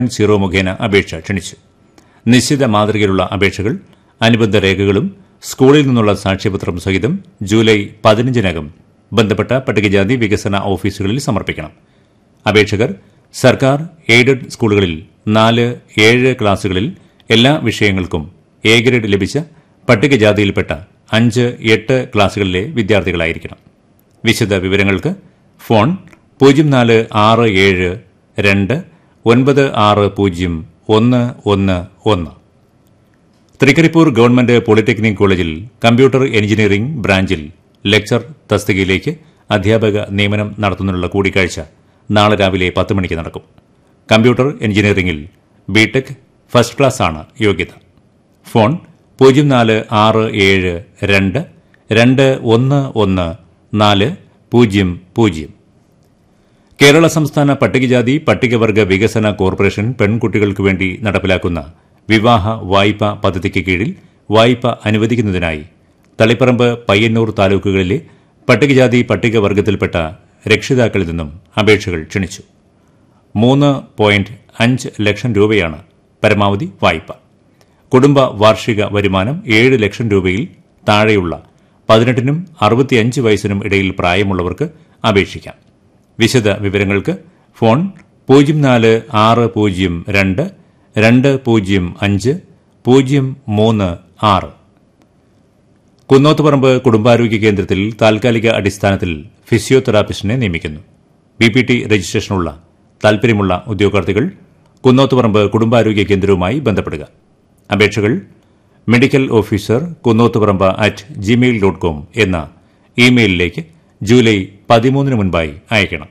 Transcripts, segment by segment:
zero മുഖേന അപേക്ഷ ക്ഷണിച്ചു നിശ്ചിത മാതൃകയിലുള്ള അപേക്ഷകൾ അനുബന്ധ രേഖകളും സ്കൂളിൽ നിന്നുള്ള സാക്ഷ്യപത്രം സഹിതം ജൂലൈ പതിനഞ്ചിനകം ബന്ധപ്പെട്ട പട്ടികജാതി വികസന ഓഫീസുകളിൽ സമർപ്പിക്കണം അപേക്ഷകർ സർക്കാർ എയ്ഡഡ് സ്കൂളുകളിൽ നാല് ഏഴ് ക്ലാസുകളിൽ എല്ലാ വിഷയങ്ങൾക്കും എ ഗ്രേഡ് ലഭിച്ച പട്ടികജാതിയിൽപ്പെട്ട അഞ്ച് എട്ട് ക്ലാസുകളിലെ വിദ്യാർത്ഥികളായിരിക്കണം വിശദ വിവരങ്ങൾക്ക് ഫോൺ പൂജ്യം നാല് ആറ് ഏഴ് രണ്ട് ഒൻപത് ആറ് പൂജ്യം ഒന്ന് ഒന്ന് ഒന്ന് തൃക്കരിപ്പൂർ ഗവൺമെന്റ് പോളിടെക്നിക് കോളേജിൽ കമ്പ്യൂട്ടർ എഞ്ചിനീയറിംഗ് ബ്രാഞ്ചിൽ ലെക്ചർ തസ്തികയിലേക്ക് അധ്യാപക നിയമനം നടത്തുന്നതിനുള്ള കൂടിക്കാഴ്ച നാളെ രാവിലെ പത്ത് മണിക്ക് നടക്കും കമ്പ്യൂട്ടർ എഞ്ചിനീയറിംഗിൽ ബിടെക് ഫസ്റ്റ് ക്ലാസ് ആണ് യോഗ്യത ഫോൺ പൂജ്യം നാല് ആറ് ഏഴ് രണ്ട് രണ്ട് ഒന്ന് ഒന്ന് നാല് പൂജ്യം പൂജ്യം കേരള സംസ്ഥാന പട്ടികജാതി പട്ടികവർഗ വികസന കോർപ്പറേഷൻ പെൺകുട്ടികൾക്ക് വേണ്ടി നടപ്പിലാക്കുന്ന വിവാഹ വായ്പ പദ്ധതിക്ക് കീഴിൽ വായ്പ അനുവദിക്കുന്നതിനായി തളിപ്പറമ്പ് പയ്യന്നൂർ താലൂക്കുകളിലെ പട്ടികജാതി പട്ടികവർഗത്തിൽപ്പെട്ട രക്ഷിതാക്കളിൽ നിന്നും അപേക്ഷകൾ ക്ഷണിച്ചു മൂന്ന് പോയിന്റ് അഞ്ച് ലക്ഷം രൂപയാണ് പരമാവധി വായ്പ കുടുംബ വാർഷിക വരുമാനം ഏഴ് ലക്ഷം രൂപയിൽ താഴെയുള്ള പതിനെട്ടിനും അറുപത്തിയഞ്ച് വയസ്സിനും ഇടയിൽ പ്രായമുള്ളവർക്ക് അപേക്ഷിക്കാം വിശദ വിവരങ്ങൾക്ക് ഫോൺ പൂജ്യം നാല് ആറ് പൂജ്യം രണ്ട് രണ്ട് പൂജ്യം അഞ്ച് പൂജ്യം മൂന്ന് ആറ് കുന്നോത്തുപറമ്പ് കുടുംബാരോഗ്യ കേന്ദ്രത്തിൽ താൽക്കാലിക അടിസ്ഥാനത്തിൽ ഫിസിയോതെറാപ്പിസ്റ്റിനെ നിയമിക്കുന്നു ബി പി ടി രജിസ്ട്രേഷനുള്ള താൽപര്യമുള്ള ഉദ്യോഗാർത്ഥികൾ കുന്നോത്തുപറമ്പ് കുടുംബാരോഗ്യ കേന്ദ്രവുമായി ബന്ധപ്പെടുക അപേക്ഷകൾ medical officer Kunnothuparamba at gmail dot com എന്ന ഇമെയിലിലേക്ക് ജൂലൈ പതിമൂന്നിന് മുൻപായി അയക്കണം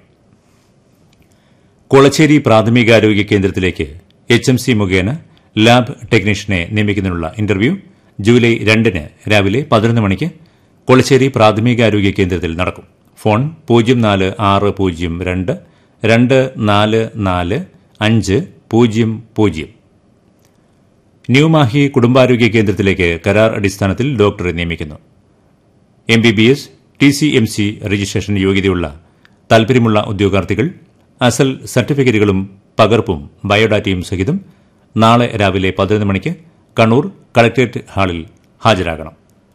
കൊളച്ചേരി പ്രാഥമികാരോഗ്യ കേന്ദ്രത്തിലേക്ക് എച്ച് എം സി മുഖേന ലാബ് ടെക്നീഷ്യനെ നിയമിക്കുന്നതിനുള്ള ഇന്റർവ്യൂ ജൂലൈ രണ്ടിന് രാവിലെ പതിനൊന്ന് മണിക്ക് കൊളച്ചേരി പ്രാഥമികാരോഗ്യ കേന്ദ്രത്തിൽ നടക്കും ഫോൺ പൂജ്യം നാല് ആറ് പൂജ്യം രണ്ട് രണ്ട് നാല് നാല് അഞ്ച് പൂജ്യം പൂജ്യം ന്യൂമാഹി കുടുംബാരോഗ്യ കേന്ദ്രത്തിലേക്ക് കരാർ അടിസ്ഥാനത്തിൽ ഡോക്ടറെ നിയമിക്കുന്നു M B B S T C M C registration യോഗ്യതയുള്ള താൽപര്യമുള്ള ഉദ്യോഗാർത്ഥികൾ അസൽ സർട്ടിഫിക്കറ്റുകളും പകർപ്പും ബയോഡാറ്റയും സഹിതം നാളെ രാവിലെ പതിനൊന്ന് മണിക്ക് കണ്ണൂർ കളക്ടറേറ്റ് ഹാളിൽ ഹാജരാകണം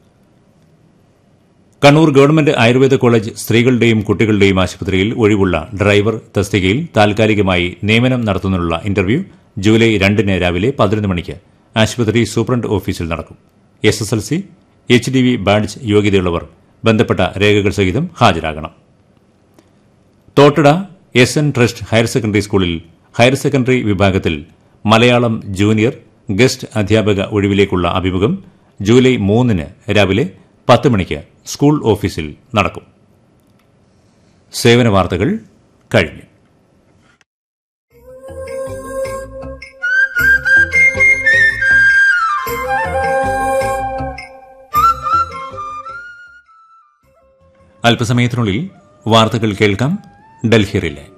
കണ്ണൂർ ഗവൺമെന്റ് ആയുർവേദ കോളേജ് സ്ത്രീകളുടെയും കുട്ടികളുടെയും ആശുപത്രിയിൽ ഒഴിവുള്ള ഡ്രൈവർ തസ്തികയിൽ താൽക്കാലികമായി നിയമനം നടത്തുന്നതിനുള്ള ഇന്റർവ്യൂ ജൂലൈ രണ്ടിന് രാവിലെ പതിനൊന്ന് മണിക്ക് ആശുപത്രി സൂപ്രണ്ട് ഓഫീസിൽ നടക്കും S S L C H D V badge യോഗ്യതയുള്ളവർ ബന്ധപ്പെട്ട രേഖകൾ സഹിതം ഹാജരാകണം Thottada S N trust higher secondary സ്കൂളിൽ ഹയർ സെക്കൻഡറി വിഭാഗത്തിൽ മലയാളം ജൂനിയർ ഗസ്റ്റ് അധ്യാപക ഒഴിവിലേക്കുള്ള അഭിമുഖം ജൂലൈ മൂന്നിന് രാവിലെ പത്ത് മണിക്ക് സ്കൂൾ ഓഫീസിൽ നടക്കും സേവന വാർത്തകൾ കഴിഞ്ഞു അല്പസമയത്തിനുള്ളിൽ വാർത്തകൾ കേൾക്കാം ഡൽഹി റിലേ